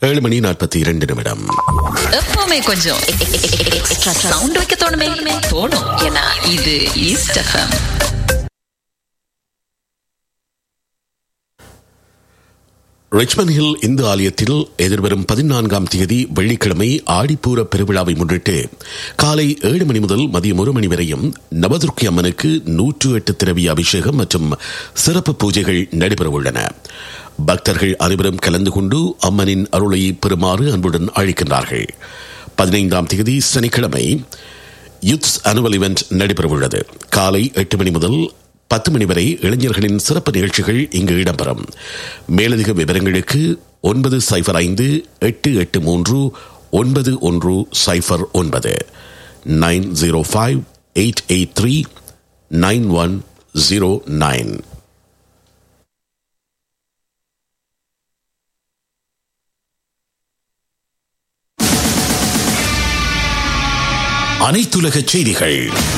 ஏழு மணி நாற்பத்தி இரண்டு நிமிடம் எப்பவுமே கொஞ்சம் எக்ஸ்ட்ரா சவுண்ட் வைக்க தோணுமே தோணும் ஏன்னா இது ஈஸ்ட் எஃப்எம் ரிச்மண்ட் ஹில் இந்து ஆலயத்தில் எதிர்வரும் பதினான்காம் தேதி வெள்ளிக்கிழமை ஆடிப்பூர பெருவிழாவை முன்னிட்டு காலை ஏழு மணி முதல் மதியம் ஒரு மணி வரையும் நவதுர்க்கி அம்மனுக்கு நூற்று எட்டு திரவிய அபிஷேகம் மற்றும் சிறப்பு பூஜைகள் நடைபெறவுள்ளன பக்தர்கள் அனைவரும் கலந்து கொண்டு அம்மனின் அருளை பெறுமாறு அன்புடன் அழைக்கின்றார்கள் பதினைந்தாம் தேதி சனிக்கிழமை யுத்ஸ் அனுவல் இவெண்ட் நடைபெறவுள்ளது காலை எட்டு மணி முதல் பத்து மணி வரை இளைஞர்களின் சிறப்பு நிகழ்ச்சிகள் இங்கு இடம்பெறும் மேலதிக விவரங்களுக்கு ஒன்பது சைஃபர் ஐந்து எட்டு எட்டு மூன்று ஒன்பது ஒன்று சைஃபர் ஒன்பது nine zero five eight eight three nine one zero nine அனைத்துலக செய்திகள்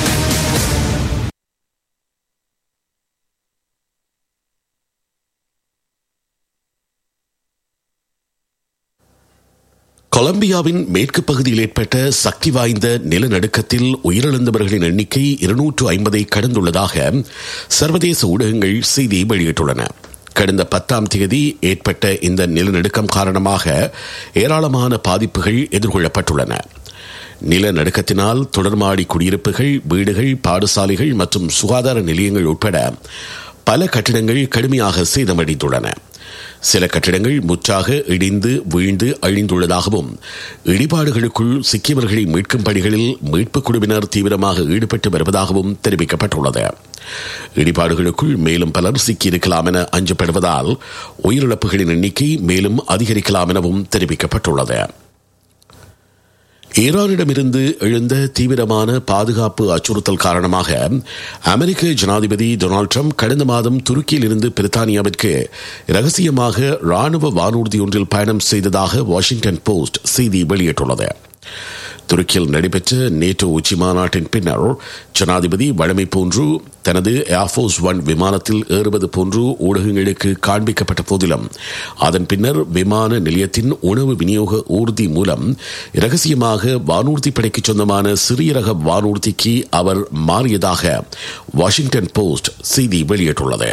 கொலம்பியாவின் மேற்கு பகுதியில் ஏற்பட்ட சக்தி வாய்ந்த நிலநடுக்கத்தில் உயிரிழந்தவர்களின் எண்ணிக்கை இருநூற்று ஐம்பதை கடந்துள்ளதாக சர்வதேச ஊடகங்கள் செய்தி வெளியிட்டுள்ளன கடந்த பத்தாம் தேதி ஏற்பட்ட இந்த நிலநடுக்கம் காரணமாக ஏராளமான பாதிப்புகள் எதிர்கொள்ளப்பட்டுள்ளன நிலநடுக்கத்தினால் தொடர்மாடி குடியிருப்புகள் வீடுகள் பாடசாலைகள் மற்றும் சுகாதார நிலையங்கள் உட்பட பல கட்டிடங்கள் கடுமையாக சேதமடைந்துள்ளன சில கட்டிடங்கள் முற்றாக இடிந்து வீழ்ந்து அழிந்துள்ளதாகவும் இடிபாடுகளுக்குள் சிக்கியவர்களை மீட்கும் பணிகளில் மீட்புக் குழுவினர் தீவிரமாக ஈடுபட்டு வருவதாகவும் தெரிவிக்கப்பட்டுள்ளது இடிபாடுகளுக்குள் மேலும் பலர் சிக்கியிருக்கலாம் என அஞ்சப்படுவதால் உயிரிழப்புகளின் எண்ணிக்கை மேலும் அதிகரிக்கலாம் எனவும் தெரிவிக்கப்பட்டுள்ளது ஈரானிடமிருந்து எழுந்த தீவிரமான பாதுகாப்பு அச்சுறுத்தல் காரணமாக அமெரிக்க ஜனாதிபதி டொனால்டு ட்ரம்ப் கடந்த மாதம் துருக்கியில் இருந்து பிரித்தானியாவிற்கு ரகசியமாக ராணுவ வானூர்தி ஒன்றில் பயணம் செய்ததாக வாஷிங்டன் போஸ்ட் செய்தி வெளியிட்டுள்ளது துருக்கியில் நடைபெற்ற நேட்டோ உச்சி மாநாட்டின் பின்னர் ஜனாதிபதி வழமை போன்று தனது ஏர்போர்ஸ் ஒன் விமானத்தில் ஏறுவது போன்று ஊடகங்களுக்கு காண்பிக்கப்பட்ட போதிலும் அதன் பின்னர் விமான நிலையத்தின் உணவு விநியோக ஊர்தி மூலம் இரகசியமாக வானூர்தி படைக்கு சொந்தமான சிறிய ரக வானூர்திக்கு அவர் மாறியதாக வாஷிங்டன் போஸ்ட் செய்தி வெளியிட்டுள்ளது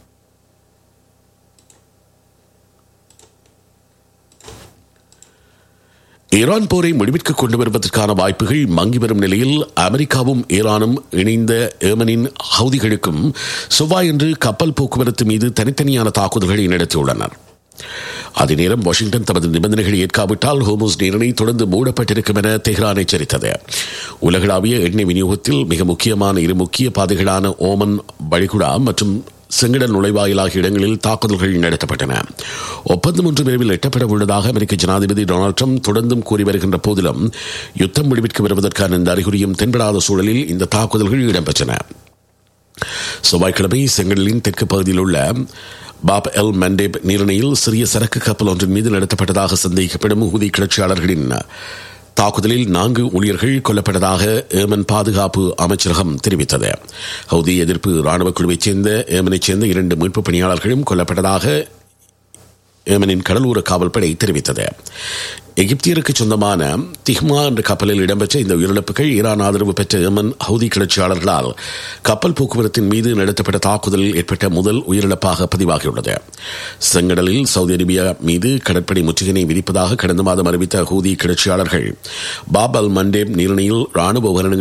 ஈரான் போரை முடிவிற்கு கொண்டு வருவதற்கான வாய்ப்புகள் மங்கி வரும் நிலையில் அமெரிக்காவும் ஈரானும் இணைந்த ஏமனின் ஹவுதிகளுக்கும் செவ்வாயன்று கப்பல் போக்குவரத்து மீது தனித்தனியான தாக்குதல்களை நடத்தியுள்ளனர் அதே நேரம் வாஷிங்டன் தமது நிபந்தனைகளை ஏற்காவிட்டால் ஹோமோஸ் நீரணை தொடர்ந்து மூடப்பட்டிருக்கும் என தெஹ்ரான் எச்சரித்தது உலகளாவிய எண்ணெய் விநியோகத்தில் மிக முக்கியமான இரு முக்கிய பாதைகளான ஓமன் வளைகுடா மற்றும் செங்கடல் நுழைவாயில் ஆகிய இடங்களில் தாக்குதல்கள் நடத்தப்பட்டன ஒப்பந்தம் ஒன்று விரைவில் எட்டப்பட உள்ளதாக அமெரிக்க ஜனாதிபதி டொனால்டு ட்ரம்ப் தொடர்ந்தும் கூறி வருகின்ற போதிலும் யுத்தம் முடிவிற்கு வருவதற்கான இந்த அறிகுறியும் தென்படாத சூழலில் இந்த தாக்குதல்கள் இடம்பெற்றன செவ்வாய்க்கிழமை செங்கடலின் தெற்கு பகுதியில் உள்ள பாப் எல் மண்டேப் நீரணையில் சிறிய சரக்கு கப்பல் ஒன்றின் மீது நடத்தப்பட்டதாக சந்தேகிக்கப்படும் ஹூதி கிளர்ச்சியாளர்களின் தாக்குதலில் நான்கு ஊழியர்கள் கொல்லப்பட்டதாக ஏமன் பாதுகாப்பு அமைச்சரகம் தெரிவித்தது ஹவுதி எதிர்ப்பு ராணுவ குழுவைச் சேர்ந்த ஏமனைச் சேர்ந்த இரண்டு மீட்பு பணியாளர்களும் கொல்லப்பட்டதாக ஏமனின் கடலோர காவல்படை தெரிவித்தது எகிப்தியருக்கு சொந்தமான திஹ்மா என்ற கப்பலில் இடம்பெற்ற இந்த உயிரிழப்புகள் ஈரான் ஆதரவு பெற்ற ஏமன் ஹவுதி கிளர்ச்சியாளர்களால் கப்பல் போக்குவரத்தின் மீது நடத்தப்பட்ட தாக்குதலில் ஏற்பட்ட முதல் உயிரிழப்பாக பதிவாகியுள்ளது செங்கடலில் சவுதி அரேபியா மீது கடற்படை முற்றுகையினை விதிப்பதாக கடந்த மாதம் அறிவித்த ஹூதி கிளர்ச்சியாளர்கள் பாப் அல் மண்டேப் நீரணியில் ராணுவ உபகரணங்கள்